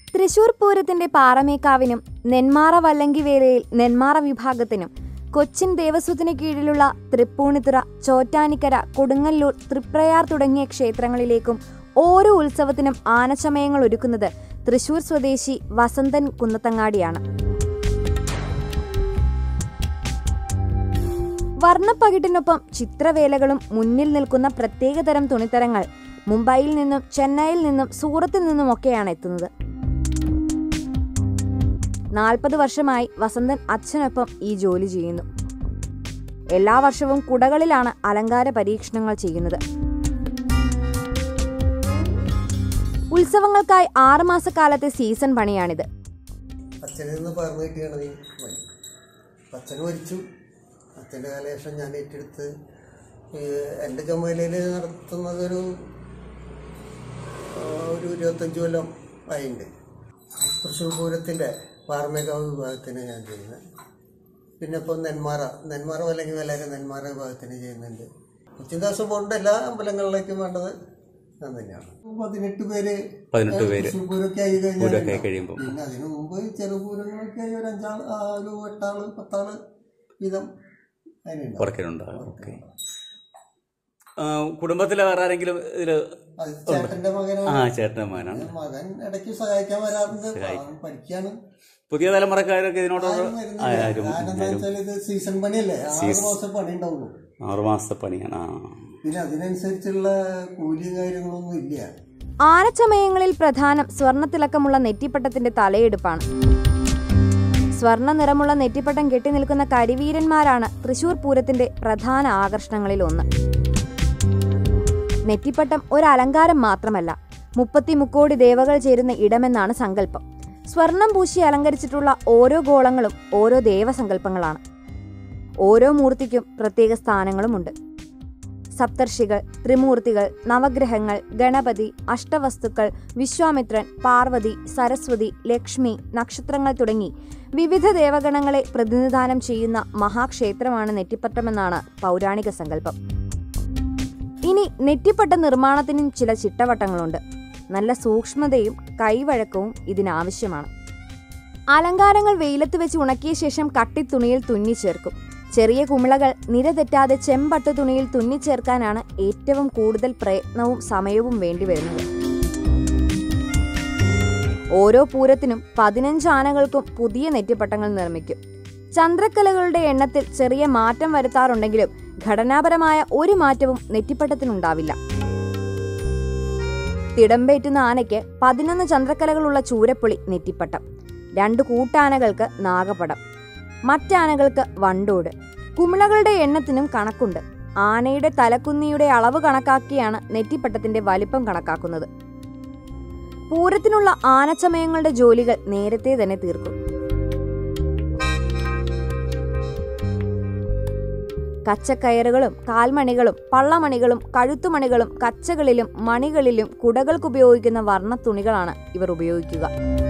തൃശൂർ പൂരത്തിന്റെ പാറമേക്കാവിനും നെന്മാറ വല്ലങ്കിവേലയിൽ നെന്മാറ വിഭാഗത്തിനും കൊച്ചിൻ ദേവസ്വത്തിന് കീഴിലുള്ള തൃപ്പൂണിത്തുറ ചോറ്റാനിക്കര കൊടുങ്ങല്ലൂർ തൃപ്രയാർ തുടങ്ങിയ ക്ഷേത്രങ്ങളിലേക്കും ഓരോ ഉത്സവത്തിനും ആനച്ചമയങ്ങൾ ഒരുക്കുന്നത് തൃശൂർ സ്വദേശി വസന്തൻ കുന്നത്തങ്ങാടിയാണ് വർണ്ണപ്പകിട്ടിനൊപ്പം ചിത്രവേലകളും മുന്നിൽ നിൽക്കുന്ന പ്രത്യേകതരം തുണിത്തരങ്ങൾ മുംബൈയിൽ നിന്നും ചെന്നൈയിൽ നിന്നും സൂറത്തിൽ നിന്നുമൊക്കെയാണ് എത്തുന്നത് നാൽപ്പത് വർഷമായി വസന്തൻ അച്ഛനൊപ്പം ഈ ജോലി ചെയ്യുന്നു എല്ലാ വർഷവും കുടകളിലാണ് അലങ്കാര പരീക്ഷണങ്ങൾ ചെയ്യുന്നത് ഉത്സവങ്ങൾക്കായി ആറുമാസക്കാലത്തെ സീസൺ പണിയാണിത് അച്ഛനിൽ നിന്ന് പറഞ്ഞു കിട്ടിയാണ് ഈ പണി അച്ഛൻ മരിച്ചു അച്ഛൻ്റെ കാലശേഷം ഞാൻ ഏറ്റെടുത്ത് ഈ എൻ്റെ ചുമതലയിൽ നടത്തുന്നത് ഒരു ആ, ഒരു ഇരുപത്തഞ്ച് കൊല്ലം ആയിട്ടുണ്ട് തൃശ്ശൂർ പൂരത്തിൻ്റെ പാർമേകാവ് വിഭാഗത്തിന് ഞാൻ ചെയ്യുന്നത് പിന്നെ ഇപ്പോൾ നെന്മാറ നെന്മാറ അല്ലെങ്കിൽ വളരെ നെന്മാറ വിഭാഗത്തിന് ചെയ്യുന്നുണ്ട് കൊച്ചിൻദാസ് ബോർഡിൻ്റെ എല്ലാ അമ്പലങ്ങളിലേക്കും വേണ്ടത് ഞാൻ തന്നെയാണ് പതിനെട്ട് പേര് പതിനെട്ട് പേര് തൃശ്ശൂർ പൂരമൊക്കെ ആയി പൂരമൊക്കെ ആയി കഴിഞ്ഞാൽ കഴിയുമ്പോൾ പിന്നെ അതിനു മുമ്പ് ചെറുപൂരങ്ങളൊക്കെ ആയി ഒരു അഞ്ചാൾ ആ, ഒരു എട്ടാള് പത്താള് വീതം അതിനുണ്ടാവും വർക്കിനുണ്ടാകും ഓക്കെ കുടുംബത്തിലെ വേറെ ആരെങ്കിലും ഇതിൽ അത് ചേട്ടന്റെ ആ മകനാണ് ചേട്ടൻ്റെ മകനാണ് മകൻ ഇടയ്ക്ക് സഹായിക്കാൻ വരാറുണ്ട് അവൻ പഠിക്കാണ് പുതിയ തലമുറക്കാരൊക്കെ ഇതിനോട് ആരും വരുന്നില്ല. ആരും കാരണം എന്താ വെച്ചാൽ ഇത് സീസൺ പണിയല്ലേ ആറ് മാസം പണി ഉണ്ടാവുള്ളൂ ആറു മാസത്തെ പണിയാണ് ആ പിന്നെ അതിനനുസരിച്ചുള്ള കൂലിയും കാര്യങ്ങളൊന്നും ഇല്ല ആനച്ചമയങ്ങളിൽ പ്രധാനം സ്വർണ്ണത്തിളക്കമുള്ള നെറ്റിപ്പട്ടത്തിന്റെ തലയെടുപ്പാണ് സ്വർണ്ണ നിറമുള്ള നെറ്റിപ്പട്ടം കെട്ടി നിൽക്കുന്ന കരിവീരന്മാരാണ് തൃശൂർ പൂരത്തിന്റെ പ്രധാന ആകർഷണങ്ങളിൽ ഒന്ന് നെറ്റിപ്പട്ടം ഒരു അലങ്കാരം മാത്രമല്ല മുപ്പത്തി മുക്കോടി ദേവകൾ ചേരുന്ന ഇടമെന്നാണ് സങ്കല്പം സ്വർണം പൂശി അലങ്കരിച്ചിട്ടുള്ള ഓരോ ഗോളങ്ങളും ഓരോ ദേവസങ്കല്പങ്ങളാണ് ഓരോ മൂർത്തിക്കും പ്രത്യേക സ്ഥാനങ്ങളുമുണ്ട് സപ്തർഷികൾ ത്രിമൂർത്തികൾ നവഗ്രഹങ്ങൾ ഗണപതി അഷ്ടവസ്തുക്കൾ വിശ്വാമിത്രൻ പാർവതി സരസ്വതി ലക്ഷ്മി നക്ഷത്രങ്ങൾ തുടങ്ങി വിവിധ ദേവഗണങ്ങളെ പ്രതിനിധാനം ചെയ്യുന്ന മഹാക്ഷേത്രമാണ് നെറ്റിപ്പട്ടമെന്നാണ് പൗരാണിക സങ്കല്പം ഇനി നെറ്റിപ്പട്ട നിർമ്മാണത്തിനും ചില ചിട്ടവട്ടങ്ങളുണ്ട് നല്ല സൂക്ഷ്മതയും കൈവഴക്കവും ഇതിനാവശ്യമാണ് അലങ്കാരങ്ങൾ വെയിലത്ത് വെച്ച് ഉണക്കിയ ശേഷം കട്ടിത്തുണിയിൽ തുന്നിച്ചേർക്കും ചെറിയ കുമിളകൾ നിരതെറ്റാതെ ചെമ്പട്ട് തുണിയിൽ തുന്നിച്ചേർക്കാനാണ് ഏറ്റവും കൂടുതൽ പ്രയത്നവും സമയവും വേണ്ടിവരുന്നത് ഓരോ പൂരത്തിനും പതിനഞ്ച് ആനകൾക്കും പുതിയ നെറ്റിപ്പട്ടങ്ങൾ നിർമ്മിക്കും ചന്ദ്രക്കലകളുടെ എണ്ണത്തിൽ ചെറിയ മാറ്റം വരുത്താറുണ്ടെങ്കിലും ഘടനാപരമായ ഒരു മാറ്റവും നെറ്റിപ്പട്ടത്തിനുണ്ടാവില്ല തിടമ്പേറ്റുന്ന ആനയ്ക്ക് പതിനൊന്ന് ചന്ദ്രക്കലകളുള്ള ചൂരപ്പുളി നെറ്റിപ്പട്ടം രണ്ട് കൂട്ടാനകൾക്ക് നാഗപടം മറ്റാനകൾക്ക് വണ്ടോട് കുമിളകളുടെ എണ്ണത്തിനും കണക്കുണ്ട് ആനയുടെ തലക്കുന്നിയുടെ അളവ് കണക്കാക്കിയാണ് നെറ്റിപ്പട്ടത്തിന്റെ വലിപ്പം കണക്കാക്കുന്നത് പൂരത്തിനുള്ള ആനച്ചമയങ്ങളുടെ ജോലികൾ നേരത്തെ തന്നെ തീർക്കും കച്ചക്കയറുകളും കാൽമണികളും പള്ളമണികളും കഴുത്തുമണികളും കച്ചകളിലും മണികളിലും കുടകൾക്കുപയോഗിക്കുന്ന വർണ്ണത്തുണികളാണ് ഇവർ ഉപയോഗിക്കുക